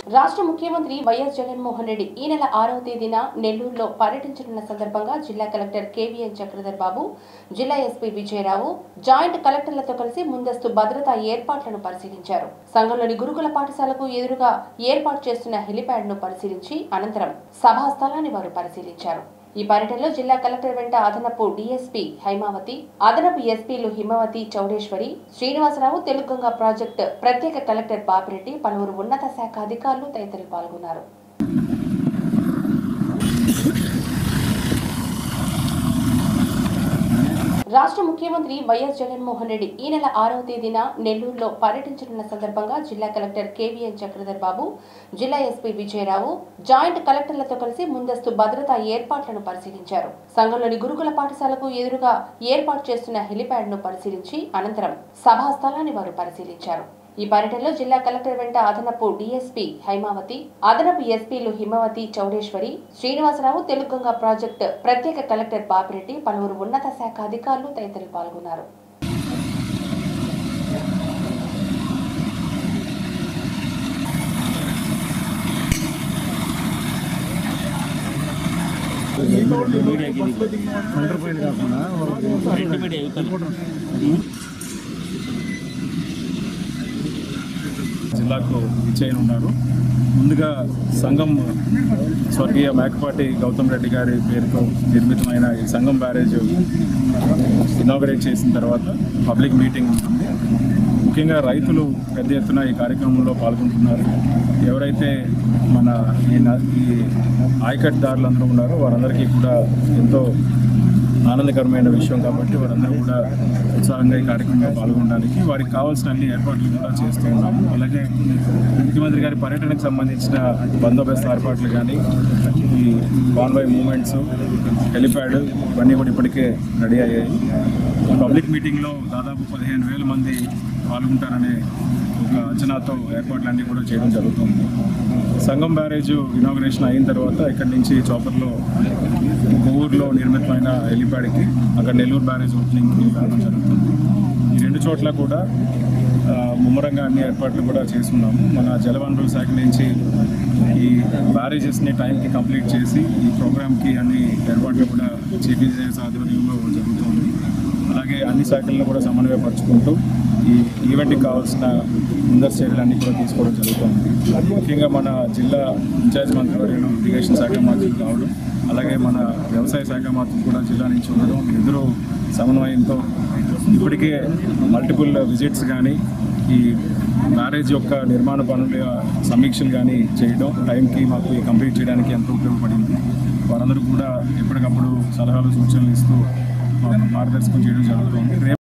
రాష్ట్ర ముఖ్యమంత్రి వైఎస్ జగన్మోహన్ రెడ్డి ఈ నెల ఆరవ తేదీన నెల్లూరులో పర్యటించనున్న సందర్భంగా జిల్లా కలెక్టర్ కేవీఎన్ చక్రధర్ బాబు జిల్లా ఎస్పీ విజయరావు జాయింట్ కలెక్టర్లతో కలిసి ముందస్తు భద్రతా ఏర్పాట్లను పరిశీలించారు సంఘంలోని గురుకుల పాఠశాలకు ఎదురుగా ఏర్పాటు చేస్తున్న హెలిప్యాడ్ ను పరిశీలించి అనంతరం సభా స్థలాన్ని వారు పరిశీలించారు ఈ పర్యటనలో జిల్లా కలెక్టర్ వెంట అదనపు డీఎస్పీ హైమావతి అదనపు ఎస్పీలు హిమవతి చౌడేశ్వరి శ్రీనివాసరావు తెలుగంగ ప్రాజెక్ట్ ప్రత్యేక కలెక్టర్ బాపిరెడ్డి పలువురు ఉన్నత శాఖ అధికారులు తదితరులు పాల్గొన్నారు రాష్ట్ర ముఖ్యమంత్రి వైఎస్ జగన్మోహన్ రెడ్డి ఈ నెల ఆరవ తేదీన నెల్లూరులో పర్యటించనున్న సందర్భంగా జిల్లా కలెక్టర్ కేవీఎన్ చక్రధర్ బాబు జిల్లా ఎస్పీ విజయరావు జాయింట్ కలెక్టర్లతో కలిసి ముందస్తు భద్రతా ఏర్పాట్లను పరిశీలించారు సంఘంలోని గురుకుల పాఠశాలకు ఎదురుగా ఏర్పాటు చేస్తున్న హెలిప్యాడ్ ను పరిశీలించి అనంతరం సభా స్థలాన్ని వారు పరిశీలించారు ఈ పర్యటనలో జిల్లా కలెక్టర్ వెంట అదనపు డీఎస్పీ హైమావతి అదనపు ఎస్పీలు హిమవతి చౌడేశ్వరి శ్రీనివాసరావు తెలుగంగ ప్రాజెక్ట్ ప్రత్యేక కలెక్టర్ బాపిరెడ్డి పలువురు ఉన్నత శాఖ అధికారులు తదితరులు పాల్గొన్నారు జిల్లాకు ఇచ్చేయనున్నారు ముందుగా సంఘం స్వర్గీయ మేకపాటి గౌతమ్ రెడ్డి గారి పేరుతో నిర్మితమైన ఈ సంఘం బ్యారేజ్ ఇనాగరేట్ చేసిన తర్వాత పబ్లిక్ మీటింగ్ ఉంటుంది ముఖ్యంగా రైతులు పెద్ద ఎత్తున ఈ కార్యక్రమంలో పాల్గొంటున్నారు ఎవరైతే మన ఈ న- ఈ ఆయకట్టుదారులు అందరూ ఉన్నారో వారందరికీ కూడా ఎంతో ఆనందకరమైన విషయం కాబట్టి వారందరూ కూడా ఉత్సాహంగా ఈ కార్యక్రమంలో పాల్గొనడానికి వారికి కావాల్సిన అన్ని ఏర్పాట్లు కూడా చేస్తూ ఉన్నాము అలాగే ముఖ్యమంత్రి గారి పర్యటనకు సంబంధించిన బందోబస్తు ఏర్పాట్లు కానీ ఈ కాన్వాయ్ మూమెంట్స్ హెలిప్యాడ్ ఇవన్నీ కూడా ఇప్పటికే రెడీ అయ్యాయి ఈ పబ్లిక్ మీటింగ్లో దాదాపు పదిహేను వేల మంది పాల్గొంటారనే ఒక అంచనాతో ఏర్పాట్లన్నీ కూడా చేయడం జరుగుతుంది సంగం బ్యారేజ్ ఇనాగ్రేషన్ అయిన తర్వాత ఇక్కడి నుంచి చాపర్లో కొవ్వూరులో నిర్మితమైన హెలిప్యాడ్కి అక్కడ నెల్లూరు బ్యారేజ్ ఓపెనింగ్కి వెళ్ళడం జరుగుతుంది ఈ రెండు చోట్ల కూడా ఆ, ముమ్మరంగా అన్ని ఏర్పాట్లు కూడా చేసుకున్నాము మన జలవనరుల శాఖ నుంచి ఈ బ్యారేజెస్ని టైంకి కంప్లీట్ చేసి ఈ ప్రోగ్రామ్కి అన్ని ఏర్పాట్లు కూడా చీఫ్ ఇంజనీర్స్ ఆధ్వర్యంలో జరుగుతుంది అలాగే అన్ని శాఖలను కూడా సమన్వయపరుచుకుంటూ ఈ ఈవెంట్కి కావాల్సిన ముందస్తు చర్యలన్నీ కూడా తీసుకోవడం జరుగుతుంది ముఖ్యంగా మన జిల్లా ఇన్ఛార్జ్ మంత్రివర్యులు ఇరిగేషన్ శాఖ మంత్రులు కావడం అలాగే మన వ్యవసాయ శాఖ మంత్రులు కూడా జిల్లా నుంచి ఉండడం ఇద్దరు సమన్వయంతో ఇప్పటికే మల్టిపుల్ విజిట్స్ కానీ ఈ బ్యారేజ్ యొక్క నిర్మాణ పనుల సమీక్షలు కానీ చేయడం టైంకి మాకు ఈ కంప్లీట్ చేయడానికి ఎంతో ఉపయోగపడింది వారందరూ కూడా ఎప్పటికప్పుడు సలహాలు సూచనలు ఇస్తూ మాకు మార్గదర్శకం చేయడం జరుగుతుంది రేపు